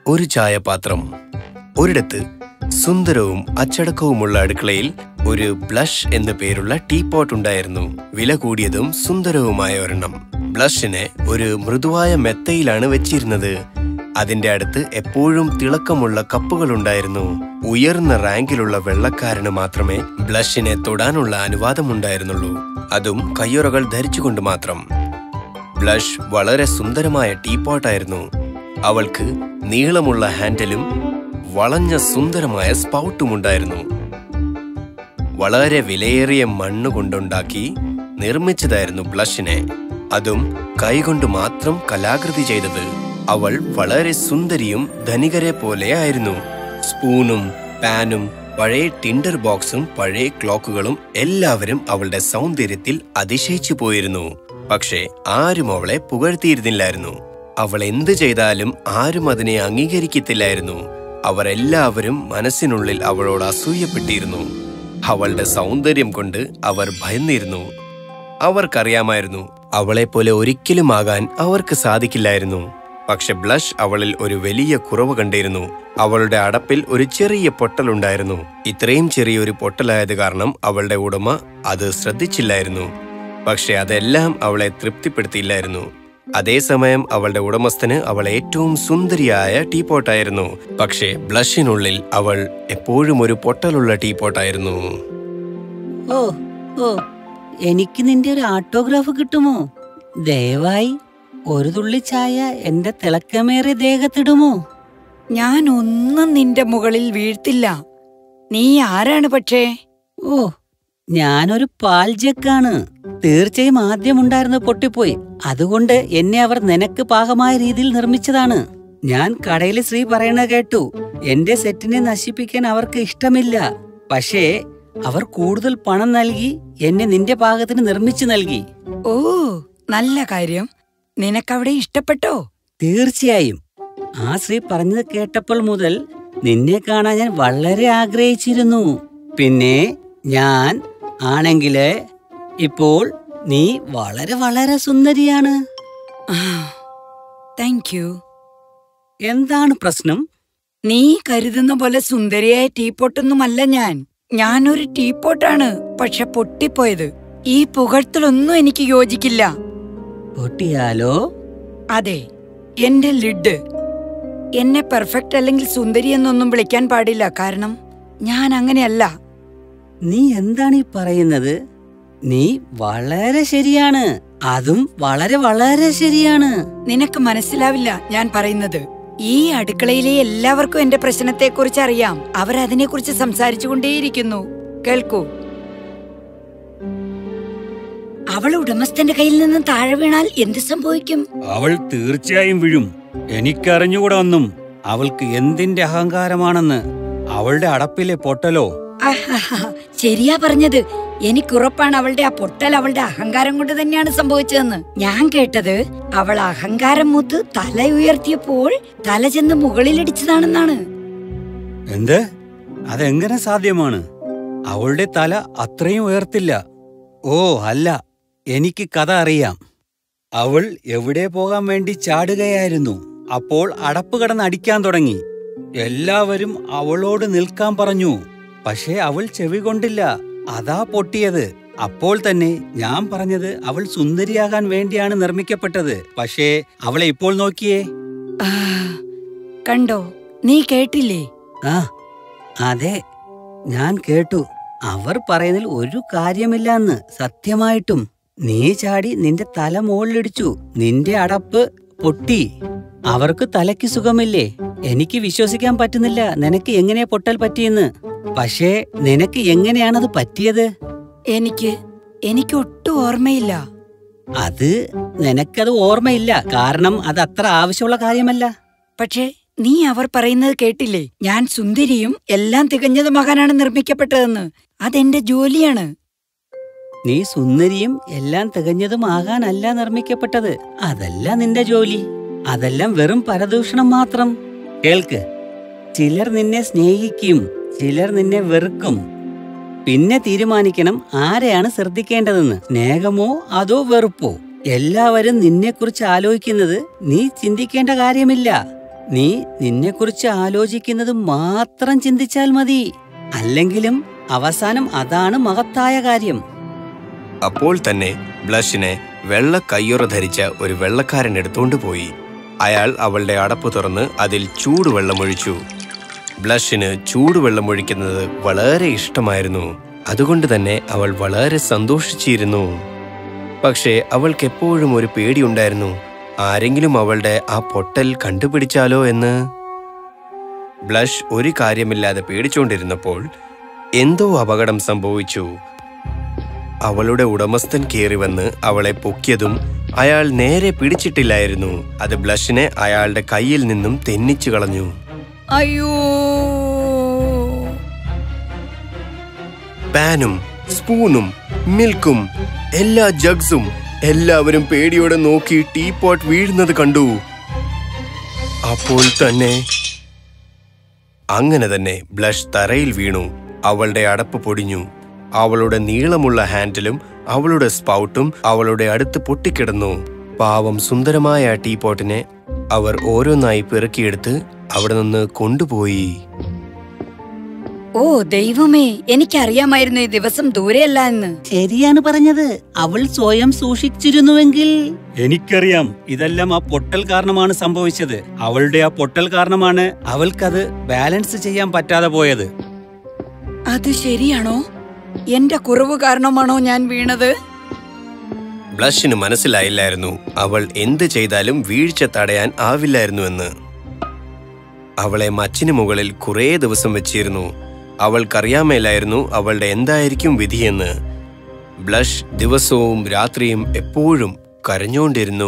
ഒരു ചായപാത്രം ഒരിടത്ത് സുന്ദരവും അച്ചടക്കവുമുള്ള അടുക്കളയിൽ ഒരു ബ്ലഷ് എന്നു പേരുള്ള ടീപോട്ട് ഉണ്ടായിരുന്നു വില കൂടിയതും സുന്ദരവുമായ ഒരെണ്ണം ബ്ലഷിനെ ഒരു മൃദുവായ മെത്തയിലാണ് വെച്ചിരുന്നത് അതിന്റെ അടുത്ത് എപ്പോഴും തിളക്കമുള്ള കപ്പുകൾ ഉണ്ടായിരുന്നു ഉയർന്ന റാങ്കിലുള്ള വെള്ളക്കാരന് മാത്രമേ ബ്ലഷിനെ തൊടാനുള്ള അനുവാദമുണ്ടായിരുന്നുള്ളൂ അതും കയ്യുറകൾ ധരിച്ചുകൊണ്ട് മാത്രം ബ്ലഷ് വളരെ സുന്ദരമായ ടീപോട്ടായിരുന്നു അവൾക്ക് നീളമുള്ള ഹാൻഡിലും വളഞ്ഞ സുന്ദരമായ സ്പൗട്ടും ഉണ്ടായിരുന്നു വളരെ വിലയേറിയ മണ്ണ് കൊണ്ടുണ്ടാക്കി നിർമ്മിച്ചതായിരുന്നു ബ്ലഷിനെ അതും കൈകൊണ്ട് മാത്രം കലാകൃതി ചെയ്തത് അവൾ വളരെ സുന്ദരിയും ധനികരെ പോലെ ആയിരുന്നു സ്പൂണും പാനും പഴയ ടിൻഡർ ബോക്സും പഴയ ക്ലോക്കുകളും എല്ലാവരും അവളുടെ സൗന്ദര്യത്തിൽ അതിശയിച്ചു പോയിരുന്നു പക്ഷേ ആരും അവളെ പുകഴ്ത്തിയിരുന്നില്ലായിരുന്നു അവൾ എന്ത് ചെയ്താലും ആരും അതിനെ അംഗീകരിക്കത്തില്ലായിരുന്നു അവർ എല്ലാവരും മനസ്സിനുള്ളിൽ അവളോട് അസൂയപ്പെട്ടിരുന്നു അവളുടെ സൗന്ദര്യം കൊണ്ട് അവർ ഭയന്നിരുന്നു അവർക്കറിയാമായിരുന്നു അവളെപ്പോലെ ഒരിക്കലും ആകാൻ അവർക്ക് സാധിക്കില്ലായിരുന്നു പക്ഷെ ബ്ലഷ് അവളിൽ ഒരു വലിയ കുറവ് കണ്ടിരുന്നു അവളുടെ അടപ്പിൽ ഒരു ചെറിയ പൊട്ടലുണ്ടായിരുന്നു ഇത്രയും ചെറിയൊരു പൊട്ടലായത് കാരണം അവളുടെ ഉടമ അത് ശ്രദ്ധിച്ചില്ലായിരുന്നു പക്ഷെ അതെല്ലാം അവളെ തൃപ്തിപ്പെടുത്തിയില്ലായിരുന്നു അതേസമയം അവളുടെ ഉടമസ്ഥന് അവൾ ഏറ്റവും സുന്ദരിയായ ടീപോട്ടായിരുന്നു പക്ഷേ ബ്ലഷിനുള്ളിൽ അവൾ എപ്പോഴും ഒരു പൊട്ടലുള്ള ടീപോട്ടായിരുന്നു ഓ ഓ എനിക്ക് നിന്റെ ഒരു ഓട്ടോഗ്രാഫ് കിട്ടുമോ ദയവായി ഒരു തുള്ളി ചായ എന്റെ തിളക്കമേറിയ ദേഹത്തിടുമോ ഞാൻ ഒന്നും നിന്റെ മുകളിൽ വീഴ്ത്തില്ല നീ ആരാണ് പക്ഷേ ഓ ഞാനൊരു പാൽ ജക്കാണ് തീർച്ചയായും ആദ്യം ഉണ്ടായിരുന്ന പൊട്ടിപ്പോയി അതുകൊണ്ട് എന്നെ അവർ നിനക്ക് പാകമായ രീതിയിൽ നിർമ്മിച്ചതാണ് ഞാൻ കടയിൽ ശ്രീ പറയണ കേട്ടു എന്റെ സെറ്റിനെ നശിപ്പിക്കാൻ അവർക്ക് ഇഷ്ടമില്ല പക്ഷേ അവർ കൂടുതൽ പണം നൽകി എന്നെ നിന്റെ പാകത്തിന് നിർമ്മിച്ചു നൽകി ഓ നല്ല കാര്യം നിനക്കവിടെ ഇഷ്ടപ്പെട്ടോ തീർച്ചയായും ആ സ്ത്രീ പറഞ്ഞത് കേട്ടപ്പോൾ മുതൽ നിന്നെ കാണാൻ ഞാൻ വളരെ ആഗ്രഹിച്ചിരുന്നു പിന്നെ ഞാൻ ആണെങ്കില് ഇപ്പോൾ നീ വളരെ വളരെ സുന്ദരിയാണ് താങ്ക് യു എന്താണ് പ്രശ്നം നീ കരുതുന്ന പോലെ സുന്ദരിയായ ടീപ്പോട്ടൊന്നുമല്ല ഞാൻ ഞാനൊരു ടീപ്പോട്ടാണ് പക്ഷെ പൊട്ടിപ്പോയത് ഈ പുകഴ്ത്തലൊന്നും എനിക്ക് യോജിക്കില്ല പൊട്ടിയാലോ അതെ എന്റെ ലിഡ് എന്നെ പെർഫെക്റ്റ് അല്ലെങ്കിൽ സുന്ദരി എന്നൊന്നും വിളിക്കാൻ പാടില്ല കാരണം ഞാൻ അങ്ങനെയല്ല നീ എന്താണ് ഈ പറയുന്നത് നീ വളരെ ശരിയാണ് അതും വളരെ വളരെ ശരിയാണ് നിനക്ക് മനസ്സിലാവില്ല ഞാൻ പറയുന്നത് ഈ അടുക്കളയിലെ എല്ലാവർക്കും എന്റെ പ്രശ്നത്തെക്കുറിച്ച് അറിയാം അവർ അതിനെക്കുറിച്ച് സംസാരിച്ചുകൊണ്ടേയിരിക്കുന്നു കേൾക്കൂ അവൾ ഉടമസ്ഥന്റെ കയ്യിൽ നിന്ന് താഴെ വീണാൽ എന്ത് സംഭവിക്കും അവൾ തീർച്ചയായും വീഴും എനിക്കറിഞ്ഞുകൂടെ ഒന്നും അവൾക്ക് എന്തിന്റെ അഹങ്കാരമാണെന്ന് അവളുടെ അടപ്പിലെ പൊട്ടലോ ആഹാഹാ, ശരിയാ പറഞ്ഞത് എനിക്കുറപ്പാണ് അവളുടെ ആ പൊട്ടൽ അവളുടെ അഹങ്കാരം കൊണ്ട് തന്നെയാണ് സംഭവിച്ചതെന്ന് ഞാൻ കേട്ടത് അവൾ അഹങ്കാരം മൂത്ത് തല ഉയർത്തിയപ്പോൾ തല ചെന്ന് മുകളിലിടിച്ചതാണെന്നാണ് എന്ത് അതെങ്ങനെ സാധ്യമാണ് അവളുടെ തല അത്രയും ഉയർത്തില്ല ഓ അല്ല എനിക്ക് കഥ അറിയാം അവൾ എവിടെ പോകാൻ വേണ്ടി ചാടുകയായിരുന്നു അപ്പോൾ അടപ്പ് കടന്ന് അടിക്കാൻ തുടങ്ങി എല്ലാവരും അവളോട് നിൽക്കാൻ പറഞ്ഞു പക്ഷേ അവൾ ചെവി കൊണ്ടില്ല അതാ പൊട്ടിയത് അപ്പോൾ തന്നെ ഞാൻ പറഞ്ഞത് അവൾ സുന്ദരിയാകാൻ വേണ്ടിയാണ് നിർമ്മിക്കപ്പെട്ടത് പക്ഷേ അവളെ ഇപ്പോൾ നോക്കിയേ ആ, കണ്ടോ നീ കേട്ടില്ലേ ആ അതെ ഞാൻ കേട്ടു അവർ പറയുന്നതിൽ ഒരു കാര്യമില്ലെന്ന് സത്യമായിട്ടും നീ ചാടി നിന്റെ തല മുകളിലിടിച്ചു നിന്റെ അടപ്പ് പൊട്ടി അവർക്ക് തലയ്ക്ക് സുഖമില്ലേ എനിക്ക് വിശ്വസിക്കാൻ പറ്റുന്നില്ല നിനക്ക് എങ്ങനെ പൊട്ടൽ പറ്റിയെന്ന് പക്ഷേ നിനക്ക് എങ്ങനെയാണത് പറ്റിയത് എനിക്ക് എനിക്ക് ഒട്ടും ഓർമ്മയില്ല അത് നിനക്കത് ഓർമ്മയില്ല കാരണം അത് അത്ര ആവശ്യമുള്ള കാര്യമല്ല പക്ഷേ നീ അവർ പറയുന്നത് കേട്ടില്ലേ ഞാൻ സുന്ദരിയും എല്ലാം തികഞ്ഞതുമാകാനാണ് നിർമ്മിക്കപ്പെട്ടതെന്ന് അതെന്റെ ജോലിയാണ് നീ സുന്ദരിയും എല്ലാം തികഞ്ഞതുമാകാനല്ല നിർമ്മിക്കപ്പെട്ടത് അതല്ല നിന്റെ ജോലി അതെല്ലാം വെറും പരദൂഷണം മാത്രം കേൾക്ക് ചിലർ നിന്നെ സ്നേഹിക്കും ചിലർ നിന്നെ വെറുക്കും പിന്നെ തീരുമാനിക്കണം ആരെയാണ് ശ്രദ്ധിക്കേണ്ടതെന്ന് സ്നേഹമോ അതോ വെറുപ്പോ എല്ലാവരും നിന്നെക്കുറിച്ച് ആലോചിക്കുന്നത് നീ ചിന്തിക്കേണ്ട കാര്യമില്ല നീ നിന്നെക്കുറിച്ച് ആലോചിക്കുന്നത് മാത്രം ചിന്തിച്ചാൽ മതി അല്ലെങ്കിലും അവസാനം അതാണ് മഹത്തായ കാര്യം അപ്പോൾ തന്നെ ബ്ലഷിനെ വെള്ള കയ്യുറ ധരിച്ച ഒരു വെള്ളക്കാരൻ എടുത്തുകൊണ്ട് പോയി അയാൾ അവളുടെ അടപ്പ് തുറന്ന് അതിൽ ചൂടുവെള്ളമൊഴിച്ചു ബ്ലഷിന് ചൂടുവെള്ളമൊഴിക്കുന്നത് വളരെ ഇഷ്ടമായിരുന്നു അതുകൊണ്ട് തന്നെ അവൾ വളരെ സന്തോഷിച്ചിരുന്നു പക്ഷേ അവൾക്ക് എപ്പോഴും ഒരു പേടിയുണ്ടായിരുന്നു ആരെങ്കിലും അവളുടെ ആ പൊട്ടൽ കണ്ടുപിടിച്ചാലോ എന്ന് ബ്ലഷ് ഒരു കാര്യമില്ലാതെ പേടിച്ചുകൊണ്ടിരുന്നപ്പോൾ എന്തോ അപകടം സംഭവിച്ചു അവളുടെ ഉടമസ്ഥൻ കയറി വന്ന് അവളെ പൊക്കിയതും അയാൾ നേരെ പിടിച്ചിട്ടില്ലായിരുന്നു അത് ബ്ലഷിനെ അയാളുടെ കയ്യിൽ നിന്നും തെന്നിച്ചു കളഞ്ഞു അയ്യോ പാനും സ്പൂണും മിൽക്കും എല്ലാ ജഗ്സും എല്ലാവരും പേടിയോടെ നോക്കി ടീപോട്ട് വീഴുന്നത് കണ്ടു അപ്പോൾ തന്നെ അങ്ങനെ തന്നെ ബ്ലഷ് തറയിൽ വീണു അവളുടെ അടപ്പ് പൊടിഞ്ഞു അവളുടെ നീളമുള്ള ഹാൻഡിലും അവളുടെ സ്പൗട്ടും അവളുടെ അടുത്ത് പൊട്ടിക്കിടന്നു പാവം സുന്ദരമായ ആ ടീപോട്ടിനെ അവർ ഓരോന്നായി പെറുക്കിയെടുത്ത് അവിടെ നിന്ന് കൊണ്ടുപോയി ഓ ദൈവമേ എനിക്കറിയാമായിരുന്നു ഈ ദിവസം ദൂരെയല്ല എന്ന് ശരിയാണ് പറഞ്ഞത് അവൾ സ്വയം സൂക്ഷിച്ചിരുന്നുവെങ്കിൽ എനിക്കറിയാം ഇതെല്ലാം ആ പൊട്ടൽ കാരണമാണ് സംഭവിച്ചത് അവളുടെ ആ പൊട്ടൽ കാരണമാണ് അവൾക്കത് ബാലൻസ് ചെയ്യാൻ പറ്റാതെ പോയത് അത് ശരിയാണോ എന്റെ കുറവ് കാരണമാണോ ഞാൻ വീണത് ബ്ലഷിന് മനസ്സിലായില്ലായിരുന്നു അവൾ എന്ത് ചെയ്താലും വീഴ്ച തടയാൻ ആവില്ലായിരുന്നുവെന്ന് അവളെ മച്ചിന് മുകളിൽ കുറേ ദിവസം വെച്ചിരുന്നു അവൾക്കറിയാമേലായിരുന്നു അവളുടെ എന്തായിരിക്കും വിധിയെന്ന് ബ്ലഷ് ദിവസവും രാത്രിയും എപ്പോഴും കരഞ്ഞുകൊണ്ടിരുന്നു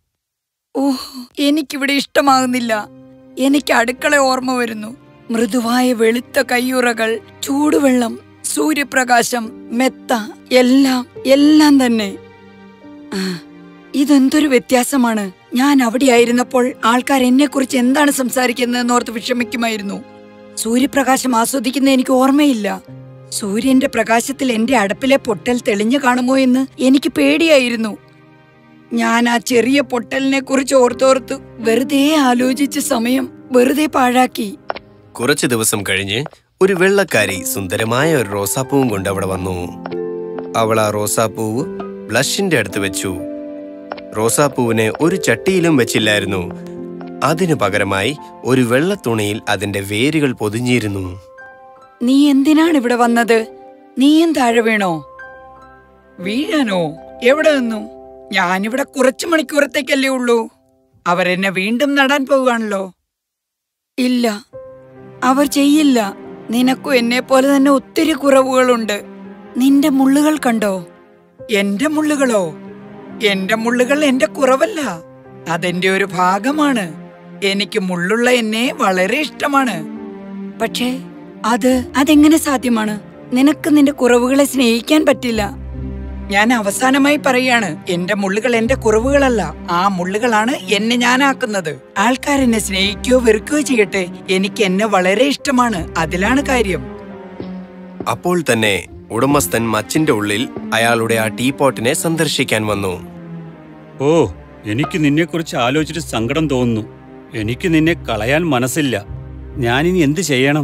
ഓഹ് എനിക്കിവിടെ ഇഷ്ടമാകുന്നില്ല എനിക്ക് അടുക്കള ഓർമ്മ വരുന്നു മൃദുവായ വെളുത്ത കയ്യുറകൾ ചൂടുവെള്ളം സൂര്യപ്രകാശം മെത്ത എല്ലാം എല്ലാം തന്നെ ആ, ഇതെന്തൊരു വ്യത്യാസമാണ് ഞാൻ അവിടെയായിരുന്നപ്പോൾ ആൾക്കാർ എന്നെ കുറിച്ച് എന്താണ് സംസാരിക്കുന്നതെന്ന് ഓർത്ത് വിഷമിക്കുമായിരുന്നു സൂര്യപ്രകാശം ആസ്വദിക്കുന്ന എനിക്ക് ഓർമ്മയില്ല സൂര്യന്റെ പ്രകാശത്തിൽ എന്റെ അടുപ്പിലെ പൊട്ടൽ തെളിഞ്ഞു കാണുമോ എന്ന് എനിക്ക് പേടിയായിരുന്നു ഞാൻ ആ ചെറിയ പൊട്ടലിനെ കുറിച്ച് ഓർത്തോർത്ത് വെറുതെ ആലോചിച്ച സമയം വെറുതെ പാഴാക്കി കുറച്ചു ദിവസം കഴിഞ്ഞ് ഒരു വെള്ളക്കാരി സുന്ദരമായ ഒരു റോസാപ്പൂവും കൊണ്ട് അവിടെ വന്നു അവൾ ആ റോസാപ്പൂവ് ബ്ലഷിന്റെ അടുത്ത് വെച്ചു റോസാപ്പൂവിനെ ഒരു ചട്ടിയിലും വെച്ചില്ലായിരുന്നു അതിനു പകരമായി ഒരു വെള്ളത്തുണിയിൽ അതിന്റെ വേരുകൾ പൊതിഞ്ഞിരുന്നു നീ എന്തിനാണ് ഇവിടെ വന്നത് നീയും താഴെ വീണോ വീഴാനോ എവിടെ നിന്നും ഞാനിവിടെ കുറച്ചു മണിക്കൂറത്തേക്കല്ലേ ഉള്ളൂ അവരെന്നെ വീണ്ടും നടാൻ പോവുകയാണല്ലോ ഇല്ല അവർ ചെയ്യില്ല നിനക്കും എന്നെ പോലെ തന്നെ ഒത്തിരി കുറവുകളുണ്ട് നിന്റെ മുള്ളുകൾ കണ്ടോ എന്റെ മുള്ളുകളോ എന്റെ മുള്ളുകൾ എന്റെ കുറവല്ല അതെന്റെ ഒരു ഭാഗമാണ് എനിക്ക് മുള്ളുള്ള എന്നെ വളരെ ഇഷ്ടമാണ് പക്ഷേ അത് അതെങ്ങനെ സാധ്യമാണ് നിനക്ക് നിന്റെ കുറവുകളെ സ്നേഹിക്കാൻ പറ്റില്ല ഞാൻ അവസാനമായി പറയാണ് എന്റെ മുള്ളുകൾ എന്റെ കുറവുകളല്ല ആ മുള്ളുകളാണ് എന്നെ ഞാനാക്കുന്നത് ആൾക്കാർ എന്നെ സ്നേഹിക്കുകയോ വെറുക്കുകയോ ചെയ്യട്ടെ എനിക്ക് എന്നെ വളരെ ഇഷ്ടമാണ് അതിലാണ് കാര്യം അപ്പോൾ തന്നെ ഉടമസ്ഥൻ മച്ചിന്റെ ഉള്ളിൽ അയാളുടെ ആ ടീപോട്ടിനെ സന്ദർശിക്കാൻ വന്നു ഓ എനിക്ക് നിന്നെക്കുറിച്ച് ആലോചിച്ചിട്ട് സങ്കടം തോന്നുന്നു എനിക്ക് നിന്നെ കളയാൻ മനസ്സില്ല ഞാനിനി എന്ത് ചെയ്യണം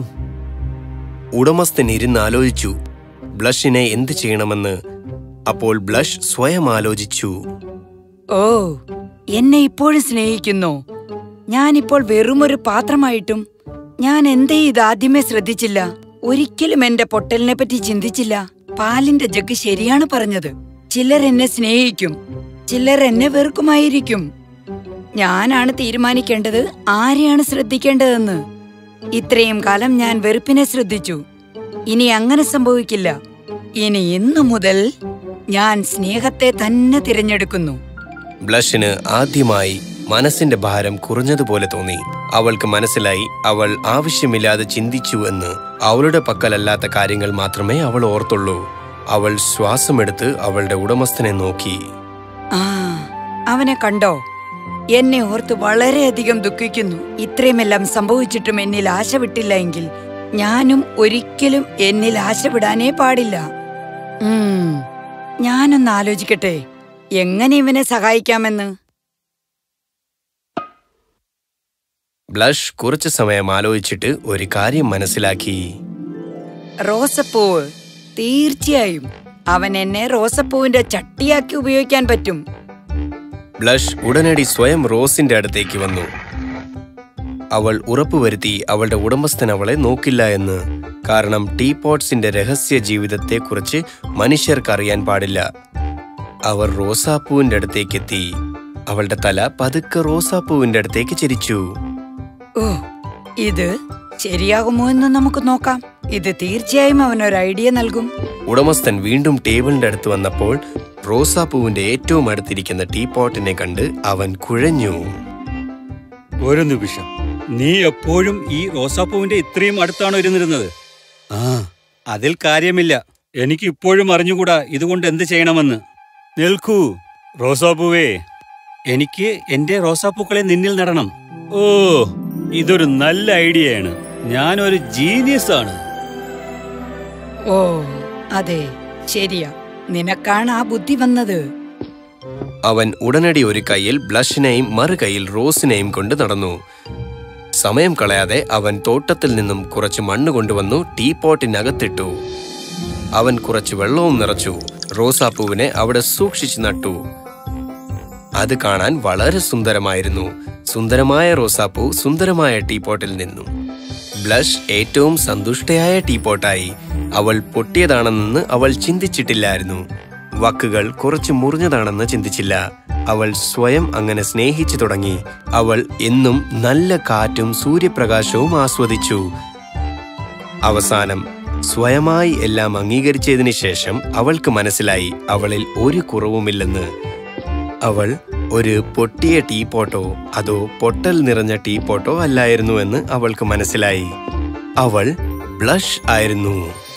ഉടമസ്ഥൻ ഇരുന്ന് ആലോചിച്ചു ബ്ലഷിനെ എന്ത് ചെയ്യണമെന്ന് അപ്പോൾ ബ്ലഷ് സ്വയം ആലോചിച്ചു ഓ എന്നെ ഇപ്പോഴും സ്നേഹിക്കുന്നു ഞാനിപ്പോൾ വെറുമൊരു പാത്രമായിട്ടും ഞാൻ എന്തേ ഇത് ആദ്യമേ ശ്രദ്ധിച്ചില്ല ഒരിക്കലും എന്റെ പൊട്ടലിനെ പറ്റി ചിന്തിച്ചില്ല പാലിന്റെ ജഗ് ശരിയാണ് പറഞ്ഞത് ചിലർ എന്നെ സ്നേഹിക്കും ചിലർ എന്നെ വെറുക്കുമായിരിക്കും ഞാനാണ് തീരുമാനിക്കേണ്ടത് ആരെയാണ് ശ്രദ്ധിക്കേണ്ടതെന്ന് ഇത്രയും കാലം ഞാൻ വെറുപ്പിനെ ശ്രദ്ധിച്ചു ഇനി അങ്ങനെ സംഭവിക്കില്ല ഇനി ഇന്നു മുതൽ ഞാൻ സ്നേഹത്തെ തന്നെ തിരഞ്ഞെടുക്കുന്നു ബ്ലഷിന് ആദ്യമായി മനസ്സിന്റെ ഭാരം കുറഞ്ഞതുപോലെ തോന്നി അവൾക്ക് മനസ്സിലായി അവൾ ആവശ്യമില്ലാതെ ചിന്തിച്ചു എന്ന് അവളുടെ പക്കലല്ലാത്ത കാര്യങ്ങൾ മാത്രമേ അവൾ ഓർത്തുള്ളൂ അവൾ ശ്വാസമെടുത്ത് അവളുടെ ഉടമസ്ഥനെ നോക്കി ആ അവനെ കണ്ടോ എന്നെ ഓർത്ത് വളരെയധികം ദുഃഖിക്കുന്നു ഇത്രയുമെല്ലാം സംഭവിച്ചിട്ടും എന്നിൽ ആശ വിട്ടില്ല എങ്കിൽ ഞാനും ഒരിക്കലും എന്നിൽ ആശ വിടാനേ പാടില്ല ഉം, ഞാനൊന്ന് ആലോചിക്കട്ടെ എങ്ങനെ ഇവനെ സഹായിക്കാമെന്ന് ബ്ലഷ് കുറച്ചു സമയം ആലോചിച്ചിട്ട് ഒരു കാര്യം മനസ്സിലാക്കി റോസപ്പൂവ് തീർച്ചയായും അവൻ എന്നെ റോസപ്പൂവിന്റെ ചട്ടിയാക്കി ഉപയോഗിക്കാൻ പറ്റും ബ്ലഷ് ഉടനടി സ്വയം റോസിന്റെ അടുത്തേക്ക് വന്നു അവൾ ഉറപ്പുവരുത്തി അവളുടെ ഉടമസ്ഥൻ അവളെ നോക്കില്ല എന്ന് കാരണം ടീപോട്ട്സിന്റെ രഹസ്യ ജീവിതത്തെക്കുറിച്ച് മനുഷ്യർക്ക് അറിയാൻ പാടില്ല അവർ റോസാപ്പൂവിന്റെ അടുത്തേക്കെത്തി അവളുടെ തല പതുക്കെ റോസാപ്പൂവിന്റെ അടുത്തേക്ക് ചിരിച്ചു ഓ ഇത് ശരിയാകുമോ എന്ന് നമുക്ക് നോക്കാം ഇത് തീർച്ചയായും അവനൊരു ഐഡിയ നൽകും ഉടമസ്ഥൻ വീണ്ടും ടേബിളിന്റെ അടുത്ത് വന്നപ്പോൾ റോസാപ്പൂവിന്റെ ഏറ്റവും അടുത്തിരിക്കുന്ന ടീപോട്ടിനെ കണ്ട് അവൻ കുഴഞ്ഞു ഒരു നിമിഷം നീ എപ്പോഴും ഈ റോസാപ്പൂവിന്റെ ഇത്രയും അടുത്താണോ ഇരുന്നിരുന്നത് ആ അതിൽ കാര്യമില്ല എനിക്ക് ഇപ്പോഴും അറിഞ്ഞുകൂടാ ഇതുകൊണ്ട് എന്ത് ചെയ്യണമെന്ന് നിൽക്കൂ റോസാപ്പൂവേ എനിക്ക് എന്റെ റോസാപ്പൂക്കളെ നിന്നിൽ നടണം ഓ ഇതൊരു നല്ല ഐഡിയയാണ് ഞാനൊരു ജീനിയസ് ആണ് ഓ അതെ ശരിയാ നിനക്കാണ് ആ ബുദ്ധി വന്നത് അവൻ ഉടനടി ഒരു കൈയിൽ ബ്ലഷിനെയും മറു കൈയിൽ റോസിനെയും കൊണ്ട് നടന്നു സമയം കളയാതെ അവൻ തോട്ടത്തിൽ നിന്നും കുറച്ച് മണ്ണ് കൊണ്ടുവന്നു ടീപോട്ടിനകത്തിട്ടു അവൻ കുറച്ച് വെള്ളവും നിറച്ചു റോസാപ്പൂവിനെ അവിടെ സൂക്ഷിച്ചു നട്ടു അത് കാണാൻ വളരെ സുന്ദരമായിരുന്നു സുന്ദരമായ റോസാപ്പൂ സുന്ദരമായ ടീപോട്ടിൽ നിന്നു ബ്ലഷ് ഏറ്റവും സന്തുഷ്ടയായ ടീപോട്ടായി അവൾ പൊട്ടിയതാണെന്ന് അവൾ ചിന്തിച്ചിട്ടില്ലായിരുന്നു വാക്കുകൾ കുറച്ച് മുറിഞ്ഞതാണെന്ന് ചിന്തിച്ചില്ല അവൾ സ്വയം അങ്ങനെ സ്നേഹിച്ചു തുടങ്ങി അവൾ എന്നും നല്ല കാറ്റും സൂര്യപ്രകാശവും ആസ്വദിച്ചു അവസാനം സ്വയമായി എല്ലാം അംഗീകരിച്ചതിന് ശേഷം അവൾക്ക് മനസ്സിലായി അവളിൽ ഒരു കുറവുമില്ലെന്ന് അവൾ ഒരു പൊട്ടിയ ടീപോട്ടോ അതോ പൊട്ടൽ നിറഞ്ഞ ടീപോട്ടോ അല്ലായിരുന്നുവെന്ന് അവൾക്ക് മനസ്സിലായി അവൾ ബ്ലഷ് ആയിരുന്നു